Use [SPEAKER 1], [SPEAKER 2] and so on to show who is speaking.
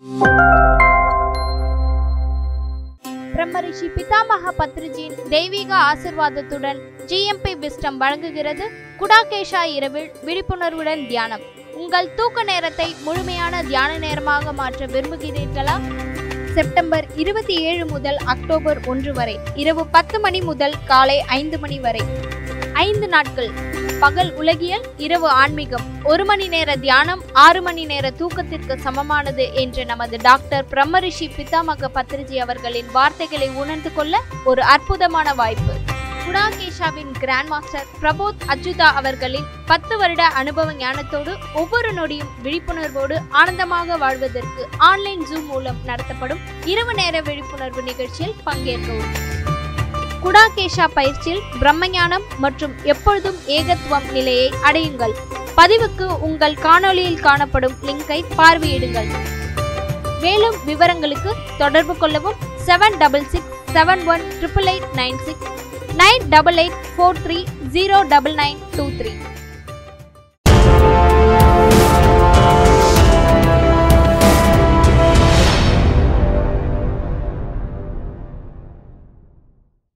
[SPEAKER 1] பிரம்மரிஷி பிதாமக பத்ரிஜியின் தெய்வீக ஆசிர்வாதத்துடன் GMP wisdom வழங்குகிறது குடாகேஷா இரவில் விழிப்புணர்வுடன் தியானம் உங்கள் தூக்க நேரத்தை முழுமையான தியான நேரமாக மாற்ற விரும்புகிறீர்களா செப்டம்பர் இருபத்தி ஏழு முதல் அக்டோபர் ஒன்று வரை இரவு பத்து மணி முதல் காலை ஐந்து மணி வரை ஐந்து நாட்கள் பகல் உலகியல் இரவு ஆன்மீகம் ஒரு மணி நேர தியானம் ஆறு மணி நேர தூக்கத்திற்கு சமமானது என்று நமது டாக்டர் பிரம்மரிஷி பிதாமக பத்ரிஜி அவர்களின் வார்த்தைகளை உணர்ந்து கொள்ள ஒரு அற்புதமான வாய்ப்பு குடாகேஷாவின் கிராண்ட் மாஸ்டர் பிரபோத் அச்சுதா அவர்களின் பத்து வருட அனுபவ ஞானத்தோடு ஒவ்வொரு நொடியும் விழிப்புணர்வோடு ஆனந்தமாக வாழ்வதற்கு ஆன்லைன் ஜூம் மூலம் நடத்தப்படும் இரவு நேர விழிப்புணர்வு நிகழ்ச்சியில் பங்கேற்கவும் குடாகேஷா பயிற்சியில் பிரம்மஞானம் மற்றும் எப்பொழுதும் ஏகத்துவம் நிலையை அடையுங்கள் பதிவுக்கு உங்கள் காணொளியில் காணப்படும் லிங்கை பார்வையிடுங்கள் மேலும் விவரங்களுக்கு தொடர்பு கொள்ளவும் seven double six seven one triple eight nine six nine double eight four three zero double nine two three